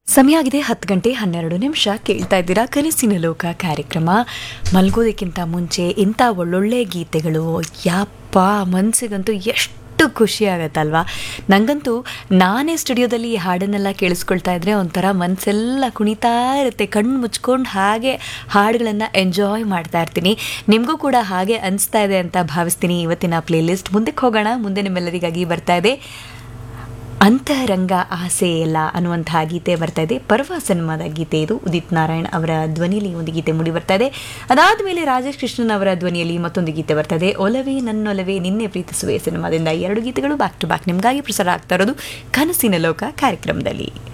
ಸಮಯ ಆಗಿದೆ ಹತ್ತು ಗಂಟೆ ಹನ್ನೆರಡು ನಿಮಿಷ ಕೇಳ್ತಾ ಇದ್ದೀರಾ ಕನಸಿನ ಲೋಕ ಕಾರ್ಯಕ್ರಮ ಮಲ್ಗೋದಕ್ಕಿಂತ ಮುಂಚೆ ಇಂಥ ಒಳ್ಳೊಳ್ಳೆ ಗೀತೆಗಳು ಯಪ್ಪ ಮನಸ್ಸಿಗಂತೂ ಎಷ್ಟು ಖುಷಿ ಆಗತ್ತಲ್ವಾ ನನಗಂತೂ ನಾನೇ ಸ್ಟುಡಿಯೋದಲ್ಲಿ ಈ ಹಾಡನ್ನೆಲ್ಲ ಕೇಳಿಸ್ಕೊಳ್ತಾ ಇದ್ರೆ ಒಂಥರ ಮನಸ್ಸೆಲ್ಲ ಕುಣಿತಾ ಇರುತ್ತೆ ಕಣ್ಣು ಮುಚ್ಕೊಂಡು ಹಾಗೆ ಹಾಡುಗಳನ್ನು ಎಂಜಾಯ್ ಮಾಡ್ತಾ ಇರ್ತೀನಿ ನಿಮಗೂ ಕೂಡ ಹಾಗೆ ಅನಿಸ್ತಾ ಇದೆ ಅಂತ ಭಾವಿಸ್ತೀನಿ ಇವತ್ತಿನ ಪ್ಲೇಲಿಸ್ಟ್ ಮುಂದಕ್ಕೆ ಹೋಗೋಣ ಮುಂದೆ ನಿಮ್ಮೆಲ್ಲರಿಗಾಗಿ ಬರ್ತಾ ಇದೆ ಅಂತರಂಗ ಆಸೆ ಇಲ್ಲ ಅನ್ನುವಂತಹ ಗೀತೆ ಬರ್ತಾ ಇದೆ ಪರ್ವ ಸಿನಿಮಾದ ಗೀತೆ ಇದು ಉದಿತ್ ನಾರಾಯಣ್ ಅವರ ಧ್ವನಿಯಲ್ಲಿ ಒಂದು ಗೀತೆ ಮೂಡಿ ಬರ್ತಾ ಇದೆ ಅದಾದ ಮೇಲೆ ರಾಜೇಶ್ ಕೃಷ್ಣನ್ ಅವರ ಧ್ವನಿಯಲ್ಲಿ ಮತ್ತೊಂದು ಗೀತೆ ಬರ್ತಾ ಇದೆ ಒಲವೇ ನನ್ನೊಲವೇ ನಿನ್ನೆ ಪ್ರೀತಿಸುವೆ ಸಿನಿಮಾದಿಂದ ಎರಡು ಗೀತೆಗಳು ಬ್ಯಾಕ್ ಟು ಬ್ಯಾಕ್ ನಿಮಗಾಗಿ ಪ್ರಸಾರ ಆಗ್ತಾ ಇರೋದು ಕನಸಿನ ಲೋಕ ಕಾರ್ಯಕ್ರಮದಲ್ಲಿ